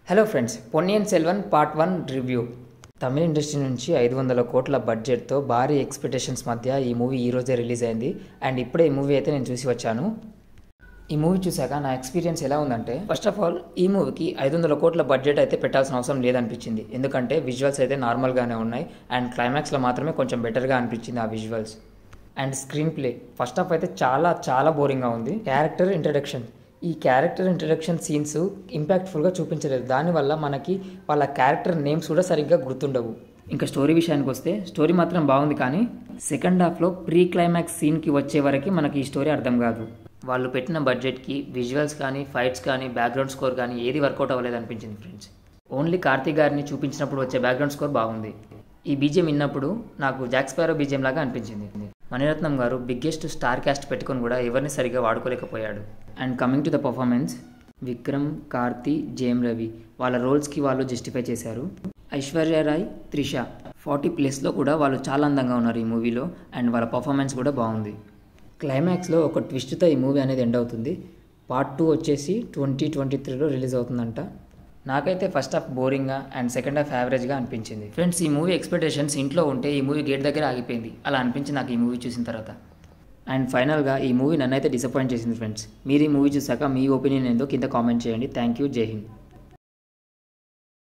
hello friends Ponniyin Selvan part one review Tamil industry నుంచి ఐదు వందల కోట్ల బడ్జెట్తో భారీ ఎక్స్పెక్టేషన్స్ మధ్య ఈ మూవీ ఈ రోజే రిలీజ్ అయింది అండ్ ఇప్పుడే ఈ మూవీ అయితే నేను చూసి వచ్చాను ఈ మూవీ చూశాక నా ఎక్స్పీరియన్స్ ఎలా ఉందంటే ఫస్ట్ ఆఫ్ ఆల్ ఈ మూవీకి ఐదు వందల కోట్ల బడ్జెట్ అయితే పెట్టాల్సిన అవసరం లేదనిపించింది ఎందుకంటే విజువల్స్ అయితే నార్మల్గానే ఉన్నాయి అండ్ క్లైమాక్స్లో మాత్రమే కొంచెం బెటర్గా అనిపించింది ఆ visuals and screenplay first half అయితే చాలా చాలా బోరింగ్గా ఉంది క్యారెక్టర్ ఇంట్రడక్షన్ ఈ క్యారెక్టర్ ఇంట్రడక్షన్ సీన్స్ ఇంపాక్ట్ఫుల్గా చూపించలేదు దానివల్ల మనకి వాళ్ళ క్యారెక్టర్ నేమ్స్ కూడా సరిగ్గా గుర్తుండవు ఇంకా స్టోరీ విషయానికి వస్తే స్టోరీ మాత్రం బాగుంది కానీ సెకండ్ హాఫ్లో ప్రీ క్లైమాక్స్ సీన్కి వచ్చే వరకు మనకి ఈ స్టోరీ అర్థం కాదు వాళ్ళు పెట్టిన బడ్జెట్కి విజువల్స్ కానీ ఫైట్స్ కానీ బ్యాక్గ్రౌండ్ స్కోర్ కానీ ఏది వర్కౌట్ అవ్వలేదు అనిపించింది ఫ్రెండ్స్ ఓన్లీ కార్తీక్ గారిని చూపించినప్పుడు వచ్చే బ్యాక్గ్రౌండ్ స్కోర్ బాగుంది ఈ బీజియం విన్నప్పుడు నాకు జాక్స్పారో బీజియం లాగా అనిపించింది మణిరత్నం గారు బిగ్గెస్ట్ స్టార్ క్యాస్ట్ పెట్టుకొని కూడా ఎవరిని సరిగా వాడుకోలేకపోయాడు and coming to the performance Vikram Karthi Jayam Ravi వాళ్ళ రోల్స్కి వాళ్ళు జస్టిఫై చేశారు ఐశ్వర్య రాయ్ త్రిష ఫార్టీ ప్లస్లో కూడా వాళ్ళు చాలా అందంగా ఉన్నారు ఈ మూవీలో అండ్ వాళ్ళ పర్ఫార్మెన్స్ కూడా బాగుంది క్లైమాక్స్లో ఒక ట్విస్ట్తో ఈ మూవీ అనేది ఎండ్ అవుతుంది పార్ట్ టూ వచ్చేసి ట్వంటీ ట్వంటీ త్రీలో రిలీజ్ అవుతుందంట నాకైతే ఫస్ట్ హాఫ్ బోరింగ్గా అండ్ సెకండ్ హాఫ్ యావరేజ్గా అనిపించింది ఫ్రెండ్స్ ఈ మూవీ ఎక్స్పెక్టేషన్స్ ఇంట్లో ఉంటే ఈ మూవీ గేట్ దగ్గర ఆగిపోయింది అలా అనిపించింది నాకు ఈ మూవీ చూసిన తర్వాత అండ్ ఫైనల్గా ఈ మూవీ నన్నైతే డిసప్పాయింట్ చేసింది ఫ్రెండ్స్ మీరు ఈ మూవీ చూసాక మీ ఒపీనియన్ ఏందో కింద కామెంట్ చేయండి థ్యాంక్ యూ జై హింద్